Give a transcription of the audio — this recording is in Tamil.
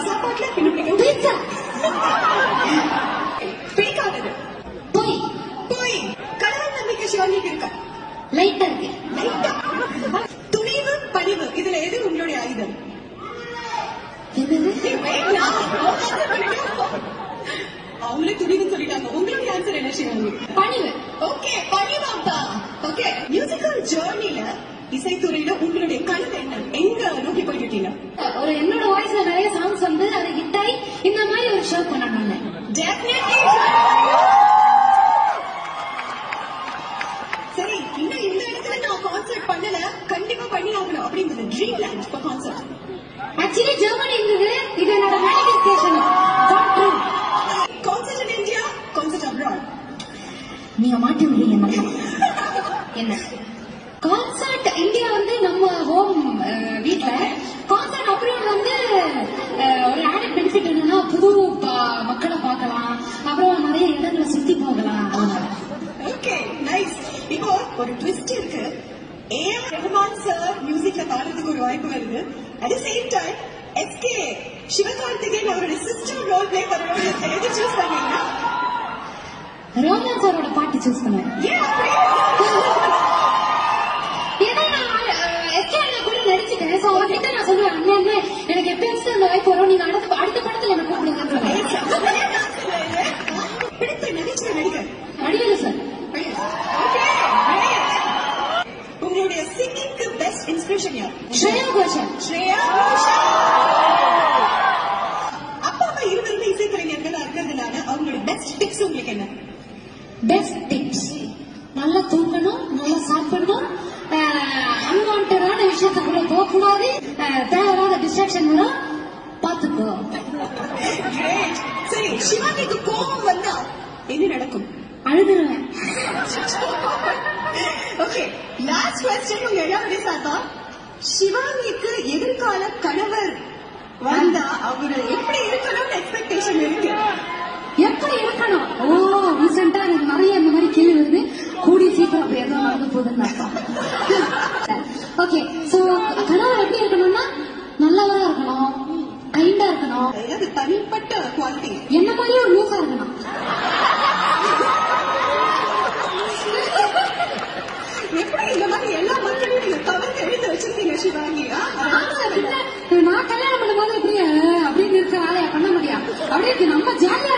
சாப்பாட்டுல என்ன பிடிக்கும் பீட்சா பிடிக்காதது போய் போய் கடவுள் நம்பிக்கை சிவானிக்கு இருக்கா லைட்டா இருக்கு லைட்டா துணிவு பணிவு இதுல எது உங்களுடைய ஆயுதம் என்னது ஏய், wait, நான் answer பண்ணிட்டேன். அவங்களே துணிவுன்னு சொல்லிட்டாங்க உங்களுடைய ஆன்சர் என்ன சிவானி பணிவு ஓகே பணிவாப்பா ஓகே மியூசிக்கல் ஜேர்னில இசைத்துறையில உங்களுடைய கனவு என்ன எங்க நோக்கி போயிட்டு இருக்கீங்க ஒரு என்னோட வாய்ஸ்ல நிறைய சாங்ஸ் வந்து அது ஹிட் ஆகி இந்த மாதிரி ஒரு ஷோ பண்ணணும்னு Definitely. சரி இன்னும் இந்த இடத்துல நான் கான்சர்ட் பண்ணல கண்டிப்பா பண்ணி ஆகணும் அப்படிங்கிறது dream land for concert actually Germany இருந்தது இது என்னோட manifestation concert in India concert abroad நீங்க மாட்டி விடுறீங்க நல்லா என்ன கான்சர்ட் இந்தியா வந்து நம்ம ஹோம் வீட்ல கான்சர்ட் அப்ராட் வந்து அஹ், ஒரு ஆடட் பெனிஃபிட் என்னன்னா புது ப- மக்களை பார்க்கலாம் அப்புறம் நிறைய இடங்களை சுத்தி போகலாம் அதனால ஓகே நைஸ் இப்போ ஒரு ட்விஸ்ட் இருக்கு ஏஆர் ரஹ்மான் சார் மியூசிக்ல பாடுறதுக்கு ஒரு வாய்ப்பு வருது at same time SK Sivakarthikeyan அவருடைய சிஸ்டர் ரோல் பிளே பண்ணணும் எது சூஸ் பண்ணீங்க ரோமன் சாரோட பாட்டு சூஸ் பண்ணுவேன் ஏன் அப்படி ஏன்னா நான் எஸ்கே கூட நடிச்சுட்டேன் சோ அவர்கிட்ட நான் சொல்லுவேன் அண்ணன் அண்ணன் எனக்கு எப்பயாச்சும் அந்த வாய்ப்பு வரும் நீங்க அடுத்த அடுத்த படத்துல என்ன கூப்பிடுங்க பிடித்த நகைச்சுவை நடிகர் வடிவேலு சார் Okay, உங்களுடைய சிங்கிங்க்கு பெஸ்ட் இன்ஸ்பிரேஷன் யார் ஸ்ரேயா கோஷல் ஸ்ரேயா கோஷல். அப்பா அம்மா இருவருமே இசைக்கலைஞர்களா இருக்கிறதுனால அவங்களுடைய பெஸ்ட் டிப்ஸ் உங்களுக்கு என்ன பெஸ்ட் டிப்ஸ் நல்லா தூங்கணும் நல்லா சாப்பிடணும் அன்வான்டான விஷயத்துக்குள்ள போகக்கூடாது அஹ், தேவையில்லாத டிஸ்ட்ராக்ஷன் வரும் பாத்துக்கோ Great. சரி சிவானிக்கு கோபம் வந்தா என்ன நடக்கும் அழுதுருவேன் ஓகே லாஸ்ட் கொஸ்டின் உங்க எல்லாருடைய சார்பா சிவானிக்கு எதிர்கால கணவர் வந்தா அவரு எப்படி இருக்கணும்னு எக்ஸ்பெக்டேஷன் இருக்கு எப்படி இருக்கணும் ஓ ரீசெண்டா எனக்கு நிறைய இந்த மாதிரி கேள்வி வருது கூடிய சீக்கிரம் அப்ப எதுவும் நடந்து போகுதுன்னு அர்த்தம் ஓகே சோ கணவர் எப்படி இருக்கணும்னா நல்லவரா இருக்கணும் கைண்டா இருக்கணும் அதாவது தனிப்பட்ட குவாலிட்டி என்ன மாதிரியே ஒரு லூசா இருக்கணும் எப்படி இந்த மாதிரி எல்லா மக்களையும் நீங்க கவர்ந்து எழுத வச்சிருக்கீங்க சிவாங்கி ஆ? ஆமா, பின்ன, நான் கல்யாணம் பண்ணும்போது எப்படி அஹ், அப்படின்னு இருக்க வேலையை பண்ண முடியும் அப்படியே நம்ம ஜாலியா